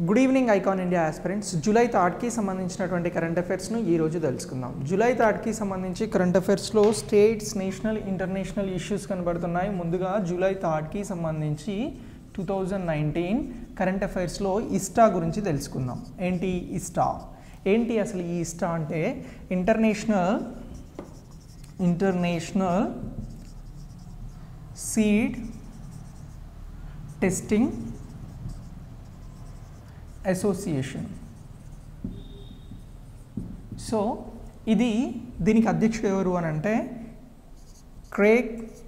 good evening icon India aspirants July థర్డ్కి సంబంధించినటువంటి current అఫైర్స్ను ఈ రోజు తెలుసుకుందాం జూలై థర్డ్కి సంబంధించి కరెంట్ అఫైర్స్లో స్టేట్స్ నేషనల్ ఇంటర్నేషనల్ ఇష్యూస్ కనబడుతున్నాయి ముందుగా జూలై థర్డ్కి సంబంధించి టూ థౌజండ్ నైన్టీన్ కరెంట్ అఫైర్స్లో ఇస్టా గురించి తెలుసుకుందాం ఏంటి ఇస్టా ఏంటి అసలు ఈ ఇస్టా అంటే international international seed testing association so ఇది దీనికి అధ్యక్షుడు ఎవరు అని అంటే క్రేక్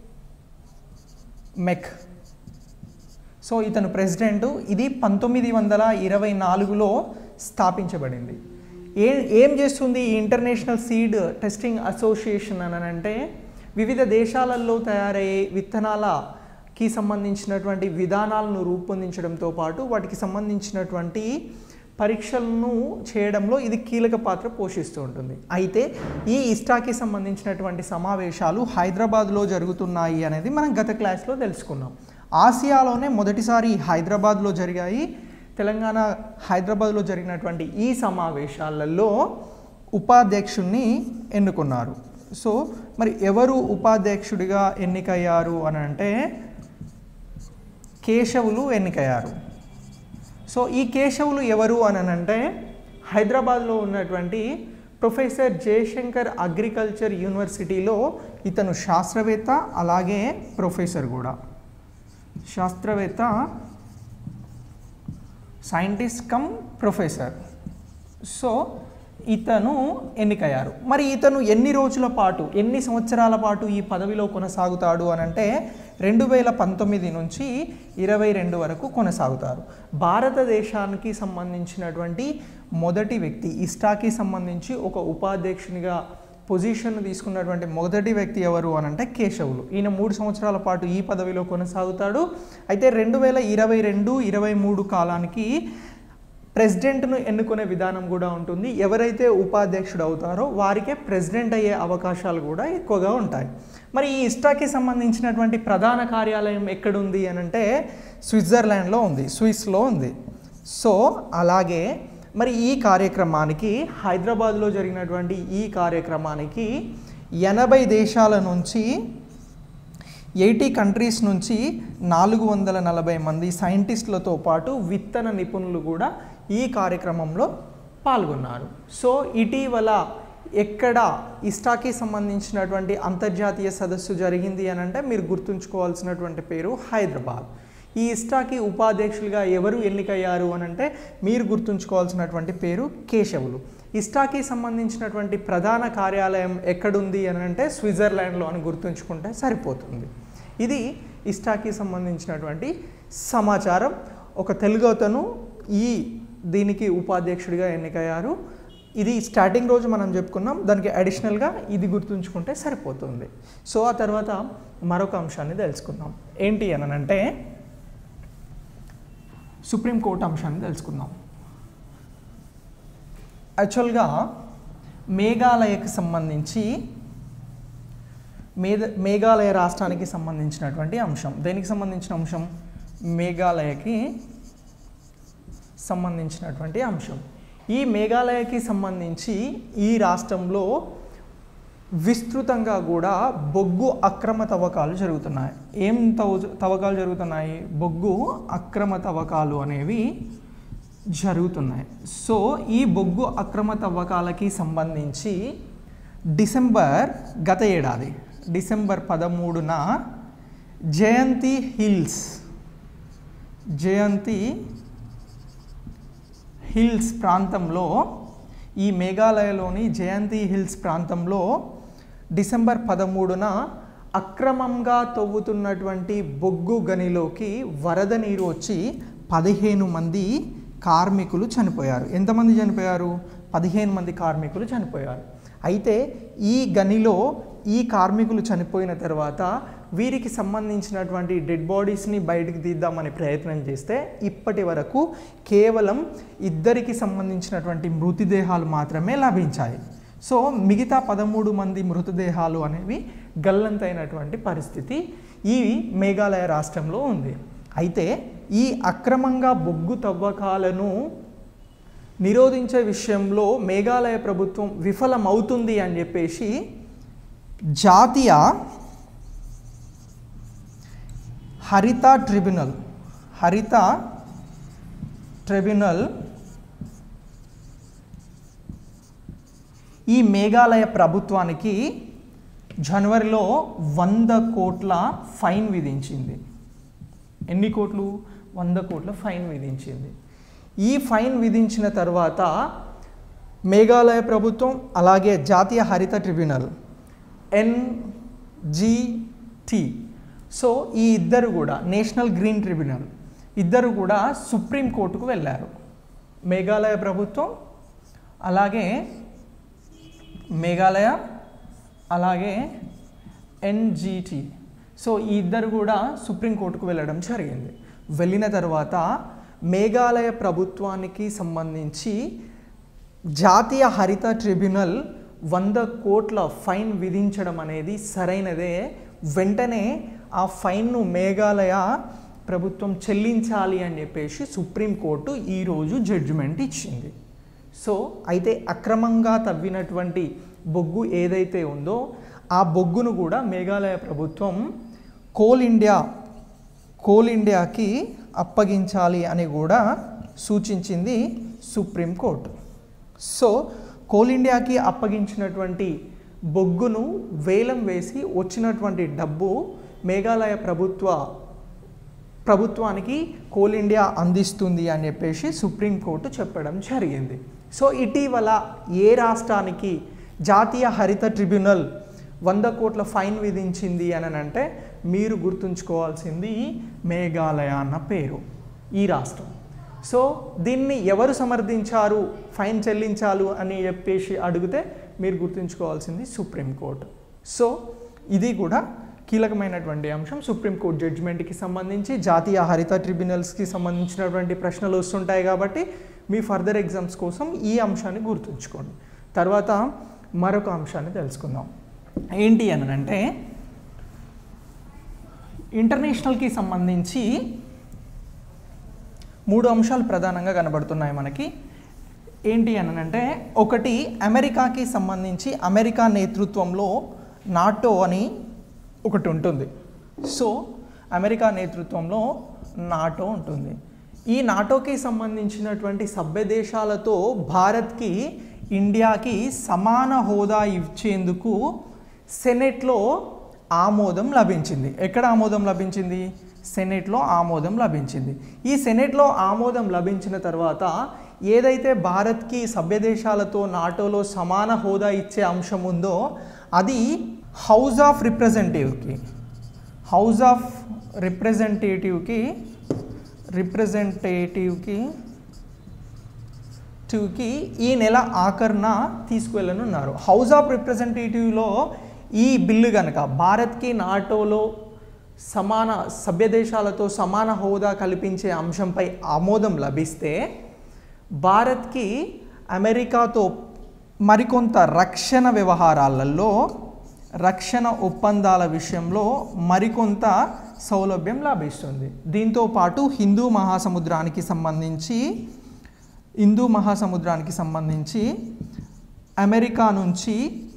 మెక్ సో ఇతను ప్రెసిడెంట్ ఇది పంతొమ్మిది వందల ఇరవై నాలుగులో స్థాపించబడింది ఏ ఏం చేస్తుంది ఈ ఇంటర్నేషనల్ సీడ్ టెస్టింగ్ అసోసియేషన్ అని అంటే వివిధ దేశాలలో తయారయ్యే విత్తనాలకి సంబంధించినటువంటి విధానాలను రూపొందించడంతో పాటు వాటికి సంబంధించినటువంటి పరీక్షలను చేయడంలో ఇది కీలక పాత్ర పోషిస్తూ ఉంటుంది అయితే ఈ ఇస్టాకి సంబంధించినటువంటి సమావేశాలు హైదరాబాద్లో జరుగుతున్నాయి అనేది మనం గత క్లాస్లో తెలుసుకున్నాం ఆసియాలోనే మొదటిసారి హైదరాబాద్లో జరిగాయి తెలంగాణ హైదరాబాద్లో జరిగినటువంటి ఈ సమావేశాలలో ఉపాధ్యక్షుణ్ణి ఎన్నుకున్నారు సో మరి ఎవరు ఉపాధ్యక్షుడిగా ఎన్నికయ్యారు అని అంటే కేశవులు ఎన్నికయ్యారు సో ఈ కేశవులు ఎవరు అని అంటే హైదరాబాద్లో ఉన్నటువంటి ప్రొఫెసర్ జయశంకర్ అగ్రికల్చర్ యూనివర్సిటీలో ఇతను శాస్త్రవేత్త అలాగే ప్రొఫెసర్ కూడా శాస్త్రవేత్త సైంటిస్ట్ కమ్ ప్రొఫెసర్ సో ఇతను ఎన్నికయ్యారు మరి ఇతను ఎన్ని రోజుల పాటు ఎన్ని సంవత్సరాల పాటు ఈ పదవిలో కొనసాగుతాడు అని అంటే రెండు వేల పంతొమ్మిది నుంచి ఇరవై రెండు వరకు కొనసాగుతారు భారతదేశానికి సంబంధించినటువంటి మొదటి వ్యక్తి ఇస్టాకి సంబంధించి ఒక ఉపాధ్యక్షునిగా పొజిషన్ తీసుకున్నటువంటి మొదటి వ్యక్తి ఎవరు అని అంటే కేశవులు ఈయన మూడు సంవత్సరాల పాటు ఈ పదవిలో కొనసాగుతాడు అయితే రెండు వేల ఇరవై రెండు ఇరవై మూడు కాలానికి ప్రెసిడెంట్ను ఎన్నుకునే విధానం కూడా ఉంటుంది ఎవరైతే ఉపాధ్యక్షుడు అవుతారో వారికే ప్రెసిడెంట్ అయ్యే అవకాశాలు కూడా ఎక్కువగా ఉంటాయి మరి ఈ ఇస్టాకి సంబంధించినటువంటి ప్రధాన కార్యాలయం ఎక్కడుంది అని అంటే స్విట్జర్లాండ్లో ఉంది స్విస్లో ఉంది సో అలాగే మరి ఈ కార్యక్రమానికి హైదరాబాద్లో జరిగినటువంటి ఈ కార్యక్రమానికి ఎనభై దేశాల నుంచి ఎయిటీ కంట్రీస్ నుంచి నాలుగు వందల నలభై మంది సైంటిస్టులతో పాటు విత్తన నిపుణులు కూడా ఈ కార్యక్రమంలో పాల్గొన్నారు సో ఇటీవల ఎక్కడ ఇస్టాకి సంబంధించినటువంటి అంతర్జాతీయ సదస్సు జరిగింది అని అంటే మీరు గుర్తుంచుకోవాల్సినటువంటి పేరు హైదరాబాద్ ఈ ఇస్టాకి ఉపాధ్యక్షులుగా ఎవరు ఎన్నికయ్యారు అని అంటే మీరు గుర్తుంచుకోవాల్సినటువంటి పేరు కేశవులు ఇస్టాకి సంబంధించినటువంటి ప్రధాన కార్యాలయం ఎక్కడుంది అని అంటే స్విట్జర్లాండ్లో అని గుర్తుంచుకుంటే సరిపోతుంది ఇది ఇస్టాకి సంబంధించినటువంటి సమాచారం ఒక తెలుగు అతను ఈ దీనికి ఉపాధ్యక్షుడిగా ఎన్నికయ్యారు ఇది స్టార్టింగ్ రోజు మనం చెప్పుకున్నాం దానికి అడిషనల్గా ఇది గుర్తుంచుకుంటే సరిపోతుంది సో ఆ తర్వాత మరొక అంశాన్ని తెలుసుకుందాం ఏంటి అని అంటే సుప్రీంకోర్టు అంశాన్ని తెలుసుకుందాం యాక్చువల్గా మేఘాలయకు సంబంధించి మేధ మేఘాలయ రాష్ట్రానికి సంబంధించినటువంటి అంశం దేనికి సంబంధించిన అంశం మేఘాలయకి సంబంధించినటువంటి అంశం ఈ మేఘాలయకి సంబంధించి ఈ రాష్ట్రంలో విస్తృతంగా కూడా బొగ్గు అక్రమ తవ్వకాలు జరుగుతున్నాయి ఏం తవ్వ తవ్వకాలు జరుగుతున్నాయి బొగ్గు అక్రమ తవ్వకాలు అనేవి జరుగుతున్నాయి సో ఈ బొగ్గు అక్రమ తవ్వకాలకి సంబంధించి డిసెంబర్ గత ఏడాది డిసెంబర్ పదమూడున జయంతి హిల్స్ జయంతి హిల్స్ ప్రాంతంలో ఈ మేఘాలయలోని జయంతి హిల్స్ ప్రాంతంలో డిసెంబర్ పదమూడున అక్రమంగా తవ్వుతున్నటువంటి బొగ్గు గనిలోకి వరద నీరు వచ్చి పదిహేను మంది కార్మికులు చనిపోయారు ఎంతమంది చనిపోయారు పదిహేను మంది కార్మికులు చనిపోయారు అయితే ఈ గనిలో ఈ కార్మికులు చనిపోయిన తర్వాత వీరికి సంబంధించినటువంటి డెడ్ బాడీస్ని బయటికి తీద్దామని ప్రయత్నం చేస్తే ఇప్పటి వరకు కేవలం ఇద్దరికి సంబంధించినటువంటి మృతదేహాలు మాత్రమే లభించాయి సో మిగతా పదమూడు మంది మృతదేహాలు అనేవి గల్లంతైనటువంటి పరిస్థితి ఈ మేఘాలయ రాష్ట్రంలో ఉంది అయితే ఈ అక్రమంగా బొగ్గు తవ్వకాలను నిరోధించే విషయంలో మేఘాలయ ప్రభుత్వం విఫలమవుతుంది అని చెప్పేసి జాతీయ హరిత ట్రిబ్యునల్ హరిత ట్రిబ్యునల్ ఈ మేఘాలయ ప్రభుత్వానికి జనవరిలో వంద కోట్ల ఫైన్ విధించింది ఎన్ని కోట్లు వంద కోట్ల ఫైన్ విధించింది ఈ ఫైన్ విధించిన తర్వాత మేఘాలయ ప్రభుత్వం అలాగే జాతీయ హరిత ట్రిబ్యునల్ ఎన్జిటి సో ఈ ఇద్దరు కూడా నేషనల్ గ్రీన్ ట్రిబ్యునల్ ఇద్దరు కూడా సుప్రీం కోర్టుకు వెళ్ళారు మేఘాలయ ప్రభుత్వం అలాగే మేఘాలయ అలాగే ఎన్జిటి సో ఈ ఇద్దరు కూడా సుప్రీంకోర్టుకు వెళ్ళడం జరిగింది వెళ్ళిన తర్వాత మేఘాలయ ప్రభుత్వానికి సంబంధించి జాతీయ హరిత ట్రిబ్యునల్ వంద కోట్ల ఫైన్ విధించడం అనేది సరైనదే వెంటనే ఆ ఫైన్ను మేఘాలయ ప్రభుత్వం చెల్లించాలి అని చెప్పేసి సుప్రీంకోర్టు ఈరోజు జడ్జిమెంట్ ఇచ్చింది సో అయితే అక్రమంగా తవ్వినటువంటి బొగ్గు ఏదైతే ఉందో ఆ బొగ్గును కూడా మేఘాలయ ప్రభుత్వం కోల్ ఇండియా కోల్ ఇండియాకి అప్పగించాలి అని కూడా సూచించింది సుప్రీంకోర్టు సో కోల్ ఇండియాకి అప్పగించినటువంటి బొగ్గును వేలం వేసి వచ్చినటువంటి డబ్బు మేఘాలయ ప్రభుత్వ ప్రభుత్వానికి కోల్ ఇండియా అందిస్తుంది అని చెప్పేసి సుప్రీంకోర్టు చెప్పడం జరిగింది సో ఇటీవల ఏ రాష్ట్రానికి జాతీయ హరిత ట్రిబ్యునల్ వంద కోట్ల ఫైన్ విధించింది అని అంటే మీరు గుర్తుంచుకోవాల్సింది మేఘాలయ అన్న పేరు ఈ రాష్ట్రం సో దీన్ని ఎవరు సమర్థించారు ఫైన్ చెల్లించాలు అని చెప్పేసి అడిగితే మీరు గుర్తుంచుకోవాల్సింది సుప్రీంకోర్టు సో ఇది కూడా కీలకమైనటువంటి అంశం సుప్రీంకోర్టు జడ్జిమెంట్కి సంబంధించి జాతీయ హరిత ట్రిబ్యునల్స్కి సంబంధించినటువంటి ప్రశ్నలు వస్తుంటాయి కాబట్టి మీ ఫర్దర్ ఎగ్జామ్స్ కోసం ఈ అంశాన్ని గుర్తుంచుకోండి తర్వాత మరొక అంశాన్ని తెలుసుకుందాం ఏంటి అని అంటే ఇంటర్నేషనల్కి సంబంధించి మూడు అంశాలు ప్రధానంగా కనబడుతున్నాయి మనకి ఏంటి అని అంటే ఒకటి అమెరికాకి సంబంధించి అమెరికా నేతృత్వంలో నాటో అని ఒకటి ఉంటుంది సో అమెరికా నేతృత్వంలో నాటో ఉంటుంది ఈ నాటోకి సంబంధించినటువంటి సభ్య దేశాలతో భారత్కి ఇండియాకి సమాన హోదా ఇచ్చేందుకు సెనెట్లో ఆమోదం లభించింది ఎక్కడ ఆమోదం లభించింది సెనెట్లో ఆమోదం లభించింది ఈ సెనెట్లో ఆమోదం లభించిన తర్వాత ఏదైతే భారత్కి సభ్య దేశాలతో నాటోలో సమాన హోదా ఇచ్చే అంశం ఉందో అది హౌస్ ఆఫ్ రిప్రజెంటేటివ్కి హౌస్ ఆఫ్ రిప్రజెంటేటివ్కి రిప్రజెంటేటివ్కి కి ఈ నెల ఆఖరున తీసుకువెళ్ళనున్నారు హౌస్ ఆఫ్ రిప్రజెంటేటివ్లో ఈ బిల్లు కనుక భారత్కి నాటోలో సమాన సభ్య దేశాలతో సమాన హోదా కల్పించే అంశంపై ఆమోదం లభిస్తే భారత్కి అమెరికాతో మరికొంత రక్షణ వ్యవహారాలలో రక్షణ ఒప్పందాల విషయంలో మరికొంత సౌలభ్యం లభిస్తుంది దీంతో పాటు హిందూ మహాసముద్రానికి సంబంధించి హిందూ మహాసముద్రానికి సంబంధించి అమెరికా నుంచి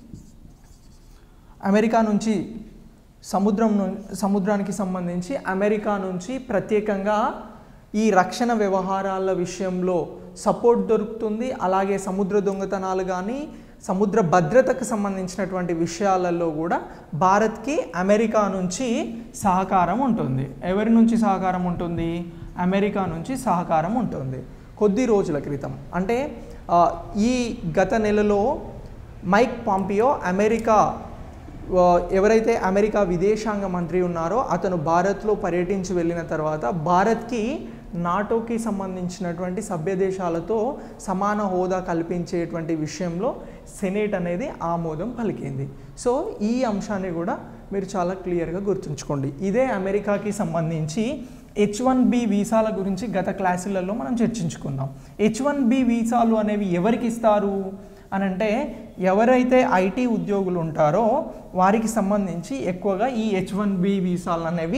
అమెరికా నుంచి సముద్రం ను సముద్రానికి సంబంధించి అమెరికా నుంచి ప్రత్యేకంగా ఈ రక్షణ వ్యవహారాల విషయంలో సపోర్ట్ దొరుకుతుంది అలాగే సముద్ర దొంగతనాలు కానీ సముద్ర భద్రతకు సంబంధించినటువంటి విషయాలలో కూడా భారత్కి అమెరికా నుంచి సహకారం ఉంటుంది ఎవరి నుంచి సహకారం ఉంటుంది అమెరికా నుంచి సహకారం ఉంటుంది కొద్ది రోజుల క్రితం అంటే ఆ, ఈ గత నెలలో మైక్ పాంపియో అమెరికా ఆ, ఎవరైతే అమెరికా విదేశాంగ మంత్రి ఉన్నారో అతను భారత్లో పర్యటించి వెళ్ళిన తర్వాత భారత్కి నాటోకి సంబంధించినటువంటి సభ్య దేశాలతో సమాన హోదా కల్పించేటువంటి విషయంలో సెనేట్ అనేది ఆమోదం పలికింది సో ఈ అంశాన్ని కూడా మీరు చాలా క్లియర్గా గుర్తుంచుకోండి ఇదే అమెరికాకి సంబంధించి హెచ్ వన్ బి వీసాల గురించి గత క్లాసులలో మనం చర్చించుకుందాం హెచ్ వన్ బి వీసాలు అనేవి ఎవరికి ఇస్తారు అని అంటే ఎవరైతే ఐటీ ఉద్యోగులు ఉంటారో వారికి సంబంధించి ఎక్కువగా ఈ హెచ్ వన్ బి వీసాలు అనేవి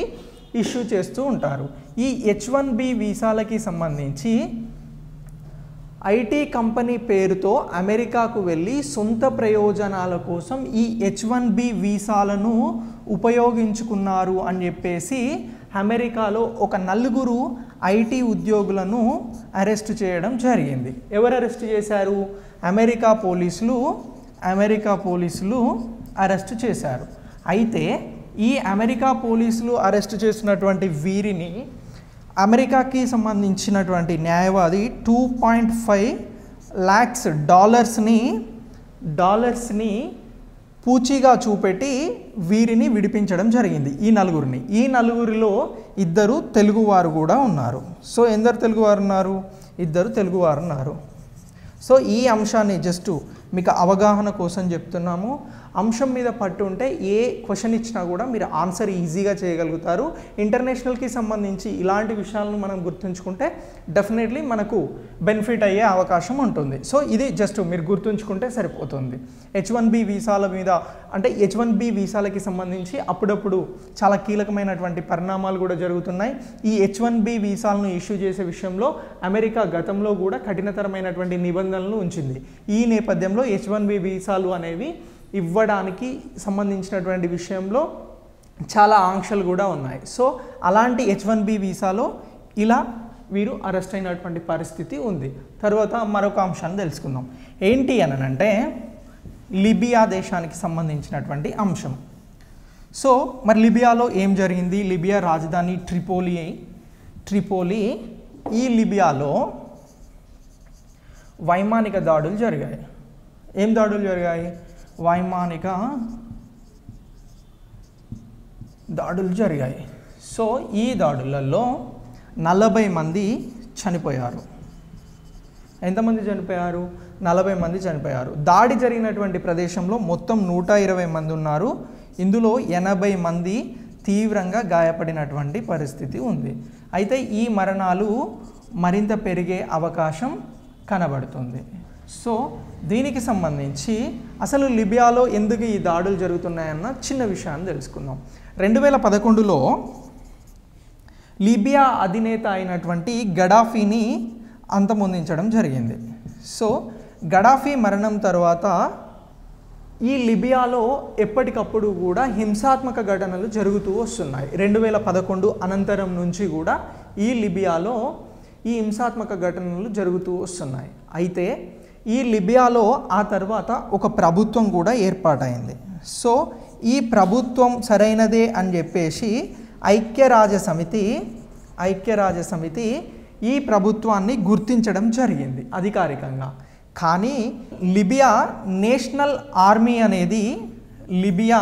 ఇష్యూ చేస్తూ ఉంటారు ఈ హెచ్ వన్ బి వీసాలకి సంబంధించి ఐటీ కంపెనీ పేరుతో అమెరికాకు వెళ్ళి సొంత ప్రయోజనాల కోసం ఈ హెచ్ వన్ బి వీసాలను ఉపయోగించుకున్నారు అని చెప్పేసి అమెరికాలో ఒక నలుగురు ఐటీ ఉద్యోగులను అరెస్ట్ చేయడం జరిగింది ఎవరు అరెస్ట్ చేశారు అమెరికా పోలీసులు అమెరికా పోలీసులు అరెస్ట్ చేశారు అయితే ఈ అమెరికా పోలీసులు అరెస్ట్ చేసినటువంటి వీరిని అమెరికాకి సంబంధించినటువంటి న్యాయవాది టూ పాయింట్ ఫైవ్ ల్యాక్స్ డాలర్స్ని డాలర్స్ని పూచీగా చూపెట్టి వీరిని విడిపించడం జరిగింది ఈ నలుగురిని ఈ నలుగురిలో ఇద్దరు తెలుగువారు కూడా ఉన్నారు సో ఎందరు తెలుగువారు ఉన్నారు ఇద్దరు తెలుగువారు ఉన్నారు సో ఈ అంశాన్ని జస్ట్ మీకు అవగాహన కోసం చెప్తున్నాము అంశం మీద పట్టు ఉంటే ఏ క్వశ్చన్ ఇచ్చినా కూడా మీరు ఆన్సర్ ఈజీగా చేయగలుగుతారు ఇంటర్నేషనల్కి సంబంధించి ఇలాంటి విషయాలను మనం గుర్తుంచుకుంటే డెఫినెట్లీ మనకు బెనిఫిట్ అయ్యే అవకాశం ఉంటుంది సో ఇది జస్ట్ మీరు గుర్తుంచుకుంటే సరిపోతుంది హెచ్ వన్ బి వీసాల మీద అంటే హెచ్ వన్ బి వీసాలకి సంబంధించి అప్పుడప్పుడు చాలా కీలకమైనటువంటి పరిణామాలు కూడా జరుగుతున్నాయి ఈ హెచ్ వన్ బి వీసాలను ఇష్యూ చేసే విషయంలో అమెరికా గతంలో కూడా కఠినతరమైనటువంటి నిబంధనలు ఉంచింది ఈ నేపథ్యంలో హెచ్ వన్ బి వీసాలు అనేవి ఇవ్వడానికి సంబంధించినటువంటి విషయంలో చాలా ఆంక్షలు కూడా ఉన్నాయి సో అలాంటి హెచ్ వన్ బి వీసాలో ఇలా వీరు అరెస్ట్ అయినటువంటి పరిస్థితి ఉంది తర్వాత మరొక అంశాన్ని తెలుసుకుందాం ఏంటి అని అంటే లిబియా దేశానికి సంబంధించినటువంటి అంశం సో మరి లిబియాలో ఏం జరిగింది లిబియా రాజధాని ట్రిపోలి ట్రిపోలి ఈ లిబియాలో వైమానిక దాడులు జరిగాయి ఏం దాడులు జరిగాయి వైమానిక దాడులు జరిగాయి సో ఈ దాడులలో నలభై మంది చనిపోయారు ఎంతమంది చనిపోయారు నలభై మంది చనిపోయారు దాడి జరిగినటువంటి ప్రదేశంలో మొత్తం నూట ఇరవై మంది ఉన్నారు ఇందులో ఎనభై మంది తీవ్రంగా గాయపడినటువంటి పరిస్థితి ఉంది అయితే ఈ మరణాలు మరింత పెరిగే అవకాశం కనబడుతుంది సో దీనికి సంబంధించి అసలు లిబియాలో ఎందుకు ఈ దాడులు జరుగుతున్నాయన్న చిన్న విషయాన్ని తెలుసుకుందాం రెండు వేల పదకొండులో లిబియా అధినేత అయినటువంటి గడాఫీని అంతమొందించడం జరిగింది సో గడాఫీ మరణం తర్వాత ఈ లిబియాలో ఎప్పటికప్పుడు కూడా హింసాత్మక ఘటనలు జరుగుతూ వస్తున్నాయి రెండు వేల పదకొండు అనంతరం నుంచి కూడా ఈ లిబియాలో ఈ హింసాత్మక ఘటనలు జరుగుతూ వస్తున్నాయి అయితే ఈ లిబియాలో ఆ తర్వాత ఒక ప్రభుత్వం కూడా ఏర్పాటైంది సో ఈ ప్రభుత్వం సరైనదే అని చెప్పేసి ఐక్యరాజ్య సమితి ఐక్యరాజ్య సమితి ఈ ప్రభుత్వాన్ని గుర్తించడం జరిగింది అధికారికంగా కానీ లిబియా నేషనల్ ఆర్మీ అనేది లిబియా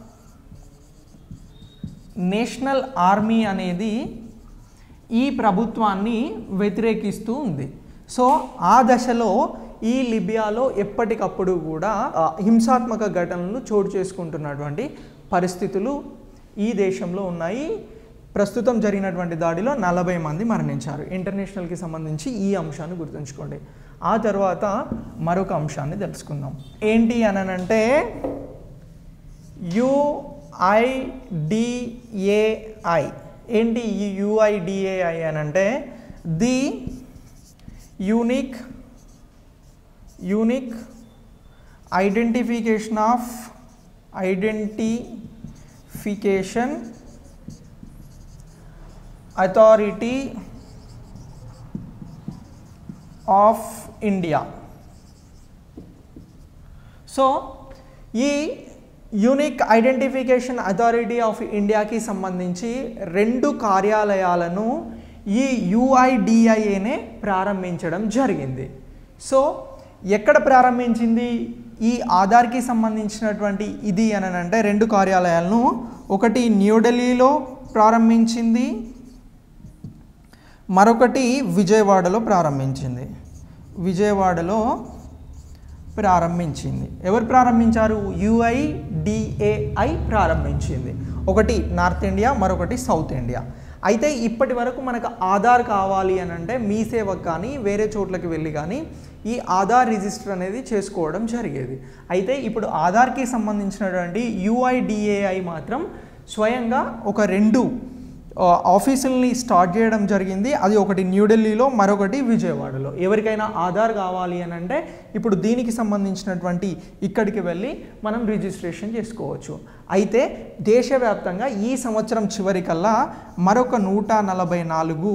నేషనల్ ఆర్మీ అనేది ఈ ప్రభుత్వాన్ని వ్యతిరేకిస్తూ ఉంది సో ఆ దశలో ఈ లిబియాలో ఎప్పటికప్పుడు కూడా ఆ, హింసాత్మక ఘటనలు చోటు చేసుకుంటున్నటువంటి పరిస్థితులు ఈ దేశంలో ఉన్నాయి ప్రస్తుతం జరిగినటువంటి దాడిలో నలభై మంది మరణించారు ఇంటర్నేషనల్కి సంబంధించి ఈ అంశాన్ని గుర్తుంచుకోండి ఆ తర్వాత మరొక అంశాన్ని తెలుసుకుందాం ఏంటి అనంటే యుఐడిఏఐ ఏంటి ఈ యుఐడిఏఐ అని అంటే the unique unique identification of identification authority of India so ఈ యూనిక్ ఐడెంటిఫికేషన్ అథారిటీ ఆఫ్ ఇండియాకి సంబంధించి రెండు కార్యాలయాలను ఈ యుఐడిఐఏనే ప్రారంభించడం జరిగింది సో ఎక్కడ ప్రారంభించింది ఈ ఆధార్కి సంబంధించినటువంటి ఇది అని అంటే రెండు కార్యాలయాలను ఒకటి న్యూఢిల్లీలో ప్రారంభించింది మరొకటి విజయవాడలో ప్రారంభించింది విజయవాడలో ప్రారంభించింది ఎవరు ప్రారంభించారు యుఐడిఏఐ ప్రారంభించింది ఒకటి నార్త్ ఇండియా మరొకటి సౌత్ ఇండియా అయితే ఇప్పటి వరకు మనకు ఆధార్ కావాలి అని అంటే మీ సేవకు కానీ వేరే చోట్లకి వెళ్ళి కానీ ఈ ఆధార్ రిజిస్టర్ అనేది చేసుకోవడం జరిగేది అయితే ఇప్పుడు ఆధార్కి సంబంధించినటువంటి యుఐడిఏఐ మాత్రం స్వయంగా ఒక రెండు ఆ, ఆఫీసుల్ని స్టార్ట్ చేయడం జరిగింది అది ఒకటి న్యూఢిల్లీలో మరొకటి విజయవాడలో ఎవరికైనా ఆధార్ కావాలి అని అంటే ఇప్పుడు దీనికి సంబంధించినటువంటి ఇక్కడికి వెళ్ళి మనం రిజిస్ట్రేషన్ చేసుకోవచ్చు అయితే దేశవ్యాప్తంగా ఈ సంవత్సరం చివరికల్లా మరొక నూట నలభై నాలుగు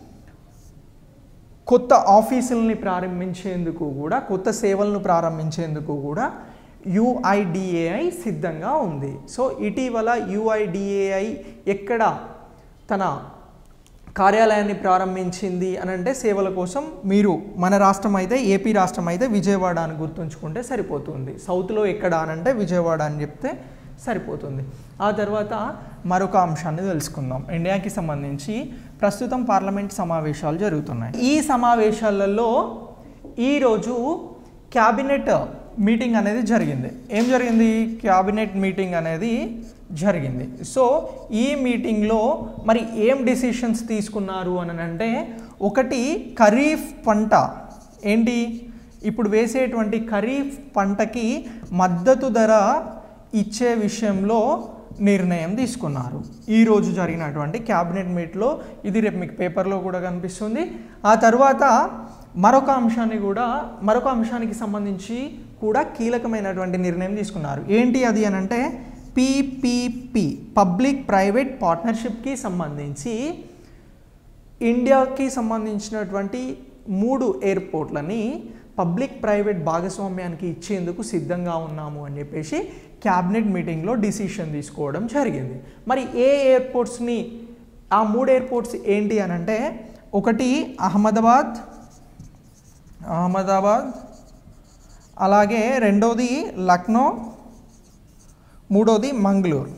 కొత్త ఆఫీసుల్ని ప్రారంభించేందుకు కూడా కొత్త సేవలను ప్రారంభించేందుకు కూడా యుఐడిఏఐ సిద్ధంగా ఉంది సో ఇటీవల యుఐడిఏఐ ఎక్కడ తన కార్యాలయాన్ని ప్రారంభించింది అని అంటే సేవల కోసం మీరు మన రాష్ట్రం అయితే ఏపీ రాష్ట్రం అయితే విజయవాడ అని గుర్తుంచుకుంటే సరిపోతుంది సౌత్లో ఎక్కడ అని అంటే విజయవాడ అని చెప్తే సరిపోతుంది ఆ తర్వాత మరొక అంశాన్ని తెలుసుకుందాం ఇండియాకి సంబంధించి ప్రస్తుతం పార్లమెంట్ సమావేశాలు జరుగుతున్నాయి ఈ సమావేశాలలో ఈరోజు క్యాబినెట్ మీటింగ్ అనేది జరిగింది ఏం జరిగింది క్యాబినెట్ మీటింగ్ అనేది జరిగింది సో ఈ మీటింగ్లో మరి ఏం డిసిషన్స్ తీసుకున్నారు అని అంటే ఒకటి ఖరీఫ్ పంట ఏంటి ఇప్పుడు వేసేటువంటి ఖరీఫ్ పంటకి మద్దతు ధర ఇచ్చే విషయంలో నిర్ణయం తీసుకున్నారు ఈరోజు జరిగినటువంటి క్యాబినెట్ మీట్లో ఇది రేపు మీకు పేపర్లో కూడా కనిపిస్తుంది ఆ తర్వాత మరొక అంశాన్ని కూడా మరొక అంశానికి సంబంధించి కూడా కీలకమైనటువంటి నిర్ణయం తీసుకున్నారు ఏంటి అది అని అంటే పీపీపీ పబ్లిక్ ప్రైవేట్ పార్ట్నర్షిప్కి సంబంధించి ఇండియాకి సంబంధించినటువంటి మూడు ఎయిర్పోర్ట్లని పబ్లిక్ ప్రైవేట్ భాగస్వామ్యానికి ఇచ్చేందుకు సిద్ధంగా ఉన్నాము అని చెప్పేసి క్యాబినెట్ మీటింగ్లో డిసిషన్ తీసుకోవడం జరిగింది మరి ఏ ఎయిర్పోర్ట్స్ని ఆ మూడు ఎయిర్పోర్ట్స్ ఏంటి అని అంటే ఒకటి అహ్మదాబాద్ అహ్మదాబాద్ అలాగే రెండోది లక్నో మూడోది మంగళూరు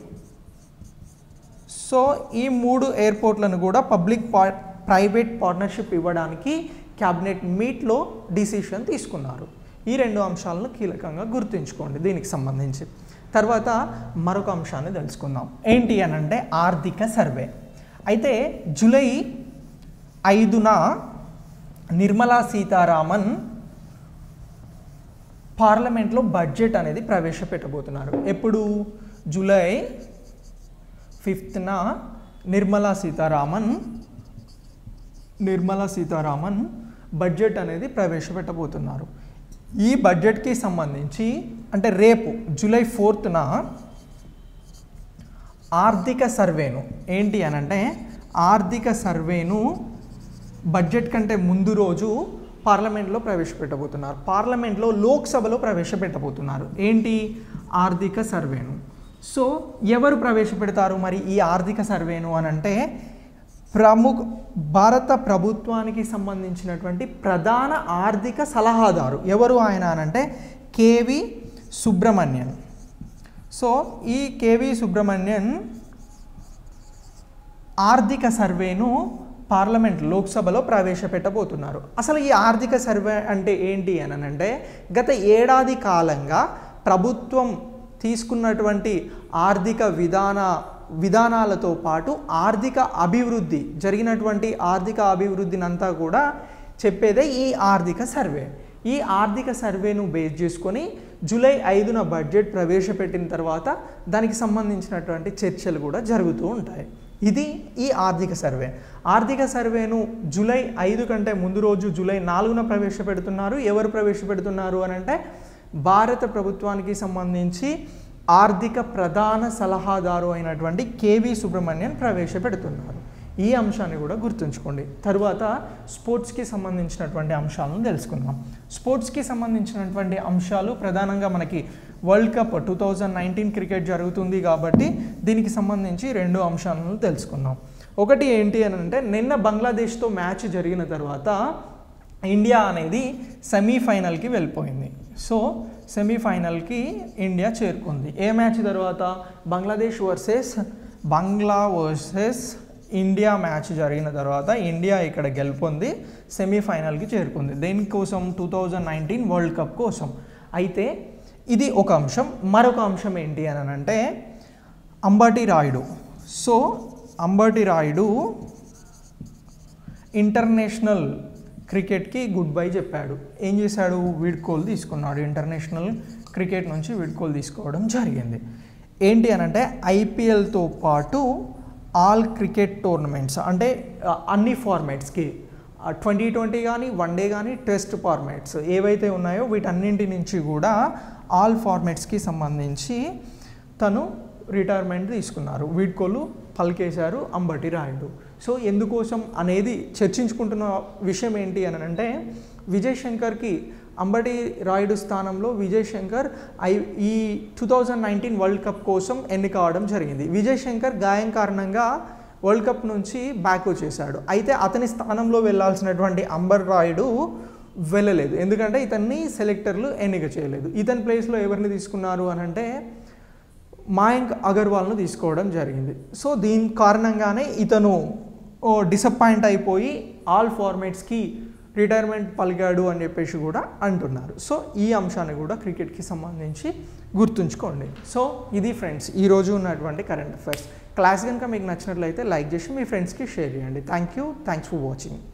సో ఈ మూడు ఎయిర్పోర్ట్లను కూడా పబ్లిక్ పా ప్రైవేట్ పార్ట్నర్షిప్ ఇవ్వడానికి క్యాబినెట్ మీట్లో డిసిషన్ తీసుకున్నారు ఈ రెండు అంశాలను కీలకంగా గుర్తుంచుకోండి దీనికి సంబంధించి తర్వాత మరొక అంశాన్ని తెలుసుకుందాం ఏంటి అని అంటే ఆర్థిక సర్వే అయితే జూలై ఐదున నిర్మలా సీతారామన్ పార్లమెంట్లో బడ్జెట్ అనేది ప్రవేశపెట్టబోతున్నారు ఎప్పుడు జూలై ఫిఫ్త్న నిర్మలా సీతారామన్ నిర్మలా సీతారామన్ బడ్జెట్ అనేది ప్రవేశపెట్టబోతున్నారు ఈ బడ్జెట్కి సంబంధించి అంటే రేపు జూలై ఫోర్త్న ఆర్థిక సర్వేను ఏంటి అని అంటే ఆర్థిక సర్వేను బడ్జెట్ కంటే ముందు రోజు పార్లమెంట్లో ప్రవేశపెట్టబోతున్నారు పార్లమెంట్లో లోక్సభలో ప్రవేశపెట్టబోతున్నారు ఏంటి ఆర్థిక సర్వేను సో ఎవరు ప్రవేశపెడతారు మరి ఈ ఆర్థిక సర్వేను అని అంటే ప్రముఖ భారత ప్రభుత్వానికి సంబంధించినటువంటి ప్రధాన ఆర్థిక సలహాదారు ఎవరు ఆయన అనంటే కేవి సుబ్రహ్మణ్యన్ సో ఈ కేవి సుబ్రహ్మణ్యన్ ఆర్థిక సర్వేను పార్లమెంట్ లోక్సభలో ప్రవేశపెట్టబోతున్నారు అసలు ఈ ఆర్థిక సర్వే అంటే ఏంటి అని అంటే గత ఏడాది కాలంగా ప్రభుత్వం తీసుకున్నటువంటి ఆర్థిక విధాన విధానాలతో పాటు ఆర్థిక అభివృద్ధి జరిగినటువంటి ఆర్థిక అభివృద్ధిని అంతా కూడా చెప్పేదే ఈ ఆర్థిక సర్వే ఈ ఆర్థిక సర్వేను బేస్ చేసుకొని జూలై ఐదున బడ్జెట్ ప్రవేశపెట్టిన తర్వాత దానికి సంబంధించినటువంటి చర్చలు కూడా జరుగుతూ ఉంటాయి ఇది ఈ ఆర్థిక సర్వే ఆర్థిక సర్వేను జూలై ఐదు కంటే ముందు రోజు జూలై నాలుగున ప్రవేశపెడుతున్నారు ఎవరు ప్రవేశపెడుతున్నారు అని అంటే భారత ప్రభుత్వానికి సంబంధించి ఆర్థిక ప్రధాన సలహాదారు అయినటువంటి కేవి సుబ్రహ్మణ్యన్ ప్రవేశపెడుతున్నారు ఈ అంశాన్ని కూడా గుర్తుంచుకోండి తరువాత స్పోర్ట్స్కి సంబంధించినటువంటి అంశాలను తెలుసుకుందాం స్పోర్ట్స్కి సంబంధించినటువంటి అంశాలు ప్రధానంగా మనకి world cup two thousand nineteen cricket జరుగుతుంది కాబట్టి దీనికి సంబంధించి రెండు అంశాలను తెలుసుకుందాం ఒకటి ఏంటి అని అంటే నిన్న బంగ్లాదేశ్తో మ్యాచ్ జరిగిన తర్వాత ఇండియా అనేది సెమీఫైనల్కి వెళ్ళిపోయింది సో సెమీఫైనల్కి ఇండియా చేరుకుంది ఏ మ్యాచ్ తర్వాత Bangladesh versus Bangla versus India match జరిగిన తర్వాత ఇండియా ఇక్కడ గెలుపొంది సెమీఫైనల్కి చేరుకుంది దేనికోసం two thousand nineteen world cup కోసం అయితే ఇది ఒక అంశం మరొక అంశం ఏంటి అని అంటే అంబటి రాయుడు సో అంబటి రాయుడు ఇంటర్నేషనల్ క్రికెట్కి గుడ్ బై చెప్పాడు ఏం చేశాడు వీడ్కోలు తీసుకున్నాడు ఇంటర్నేషనల్ క్రికెట్ నుంచి వీడ్కోలు తీసుకోవడం జరిగింది ఏంటి అని అంటే ఐపీఎల్తో పాటు ఆల్ క్రికెట్ టోర్నమెంట్స్ అంటే ఆ, అన్ని ఫార్మాట్స్కి ట్వంటీ ట్వంటీ కానీ వన్ డే కానీ టెస్ట్ ఫార్మాట్స్ ఏవైతే ఉన్నాయో వీటన్నింటి నుంచి కూడా ఆల్ ఫార్మాట్స్కి సంబంధించి తను రిటైర్మెంట్ తీసుకున్నారు వీడ్కోలు పలికేశారు అంబటి రాయుడు సో ఎందుకోసం అనేది చర్చించుకుంటున్న విషయం ఏంటి అని అంటే విజయ్ శంకర్కి అంబటి రాయుడు స్థానంలో విజయ్ శంకర్ ఐ ఈ two thousand nineteen world cup కోసం ఎన్నిక అవడం జరిగింది విజయ్ శంకర్ గాయం కారణంగా వరల్డ్ కప్ నుంచి బ్యాక్ వచ్చేసాడు అయితే అతని స్థానంలో వెళ్ళాల్సినటువంటి అంబర్ రాయుడు వెళ్ళలేదు ఎందుకంటే ఇతన్ని సెలెక్టర్లు ఎన్నిక చేయలేదు ఇతని ప్లేస్లో ఎవరిని తీసుకున్నారు అని అంటే మాయంక్ అగర్వాల్ను తీసుకోవడం జరిగింది సో దీని కారణంగానే ఇతను డిసప్పాయింట్ అయిపోయి ఆల్ ఫార్మాట్స్కి రిటైర్మెంట్ పలికాడు అని చెప్పేసి కూడా అంటున్నారు సో ఈ అంశాన్ని కూడా క్రికెట్కి సంబంధించి గుర్తుంచుకోండి సో ఇది ఫ్రెండ్స్ ఈరోజు ఉన్నటువంటి కరెంట్ అఫైర్స్ క్లాస్ కనుక మీకు నచ్చినట్లయితే లైక్ చేసి మీ ఫ్రెండ్స్కి షేర్ చేయండి thank you thanks for watching